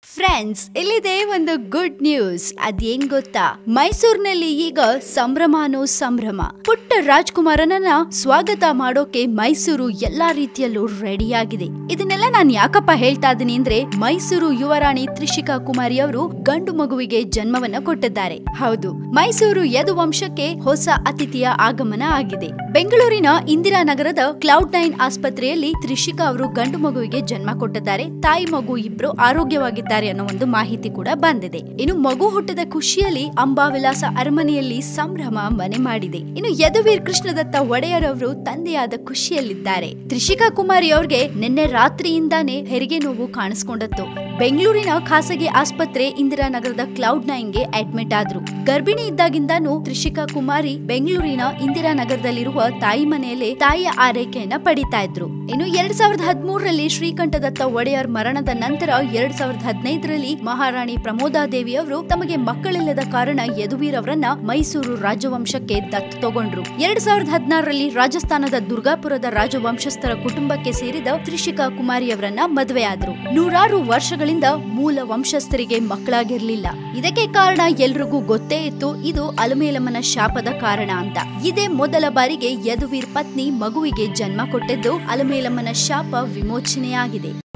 friends ಇಲ್ಲಿದೆ ಒಂದು good news ಅದೇನ್ ಗೊತ್ತಾ ಮೈಸೂರಿನಲ್ಲಿ ಈಗ ಸಂಭ್ರಮಾನೋ ಸಂಭ್ರಮ ಪುಟ್ಟ ರಾಜ್ಕುಮಾರನನ್ನ ಸ್ವಾಗತ ಮಾಡೋಕೆ ಮೈಸೂರು ಎಲ್ಲಾ ರೀತಿಯಲ್ಲೂ ರೆಡಿಯಾಗಿದೆ ಇದನ್ನೆಲ್ಲ ನಾನು ಯಾಕಪ್ಪ ಹೇಳ್ತಾ ಇದ್ದೀನಿ ಅಂದ್ರೆ ಮೈಸೂರು ಯುವರಾಣಿ ತ್ರಿಷಿಕಾ ಕುಮಾರಿ ಅವರು ಗಂಡು ಮಗುವಿಗೆ ಜನ್ಮವನ್ನ ಕೊಟ್ಟಿದ್ದಾರೆ ಹೌದು ಮೈಸೂರು ಯದುವಂಶಕ್ಕೆ ಹೊಸ ಅತಿಥಿಯ ಆಗಮನ ಆಗಿದೆ ಬೆಂಗಳೂರಿನ ಇಂದಿರಾನಗರದ ಕ್ಲೌಡ್ ನೈನ್ ಆಸ್ಪತ್ರೆಯಲ್ಲಿ ತ್ರಿಷಿಕಾ ಅವರು ಗಂಡು ಮಗುವಿಗೆ ಜನ್ಮ ಕೊಟ್ಟಿದ್ದಾರೆ ತಾಯಿ ಮಗು ಇಬ್ರು ಆರೋಗ್ಯವಾಗಿದ್ದಾರೆ ಅನ್ನೋ ಒಂದು ಮಾಹಿತಿ ಕೂಡ ಬಂದಿದೆ ಇನ್ನು ಮಗು ಹುಟ್ಟದ ಖುಷಿಯಲ್ಲಿ ಅಂಬಾವಿಲಾಸ ಅರಮನೆಯಲ್ಲಿ ಸಂಭ್ರಮ ಮನೆ ಮಾಡಿದೆ ಇನ್ನು ಯದುವೀರ್ ಕೃಷ್ಣದತ್ತ ಒಡೆಯರ್ ಅವರು ತಂದೆಯಾದ ಖುಷಿಯಲ್ಲಿದ್ದಾರೆ ತ್ರಿಷಿಕಾ ಕುಮಾರಿ ಅವ್ರಿಗೆ ನಿನ್ನೆ ರಾತ್ರಿಯಿಂದಾನೇ ಹೆರಿಗೆ ನೋವು ಕಾಣಿಸ್ಕೊಂಡತ್ತು ಬೆಂಗಳೂರಿನ ಖಾಸಗಿ ಆಸ್ಪತ್ರೆ ಇಂದಿರಾನಗರದ ಕ್ಲೌಡ್ ನೈನ್ಗೆ ಅಡ್ಮಿಟ್ ಆದ್ರು ಗರ್ಭಿಣಿ ಇದ್ದಾಗಿಂದಾನು ತ್ರಿಷಿಕಾ ಕುಮಾರಿ ಬೆಂಗಳೂರಿನ ಇಂದಿರಾನಗರದಲ್ಲಿರುವ ತಾಯಿ ಮನೆಯಲ್ಲಿ ತಾಯಿಯ ಆರೈಕೆಯನ್ನ ಪಡಿತಾ ಇದ್ರು ಇನ್ನು ಎರಡ್ ಸಾವಿರದ ಹದಿಮೂರರಲ್ಲಿ ಶ್ರೀಕಂಠದತ್ತ ಒಡೆಯರ್ ಮರಣದ ನಂತರ ಎರಡ್ ಸಾವಿರದ ಹದಿನೈದರಲ್ಲಿ ಮಹಾರಾಣಿ ಪ್ರಮೋದಾದೇವಿ ಅವರು ತಮಗೆ ಮಕ್ಕಳಿಲ್ಲದ ಕಾರಣ ಯದುವೀರ್ ಅವರನ್ನ ಮೈಸೂರು ರಾಜವಂಶಕ್ಕೆ ದತ್ತು ತಗೊಂಡ್ರು ಎರಡ್ ಸಾವಿರದ ಹದಿನಾರರಲ್ಲಿ ರಾಜಸ್ಥಾನದ ದುರ್ಗಾಪುರದ ರಾಜವಂಶಸ್ಥರ ಕುಟುಂಬಕ್ಕೆ ಸೇರಿದ ತ್ರಿಷಿಕಾ ಕುಮಾರಿ ಅವರನ್ನ ಮದುವೆಯಾದ್ರು ನೂರಾರು ವರ್ಷಗಳಿಂದ ಮೂಲ ವಂಶಸ್ಥರಿಗೆ ಮಕ್ಕಳಾಗಿರ್ಲಿಲ್ಲ ಇದಕ್ಕೆ ಕಾರಣ ಎಲ್ರಿಗೂ ಗೊತ್ತೇ ಇತ್ತು ಇದು ಅಲಮೇಲಮ್ಮನ ಶಾಪದ ಕಾರಣ ಅಂತ ಇದೇ ಮೊದಲ ಬಾರಿಗೆ ಯದುವೀರ್ ಪತ್ನಿ ಮಗುವಿಗೆ ಜನ್ಮ ಕೊಟ್ಟಿದ್ದು ಅಲಮೇಲಮ್ಮನ ಶಾಪ ವಿಮೋಚನೆಯಾಗಿದೆ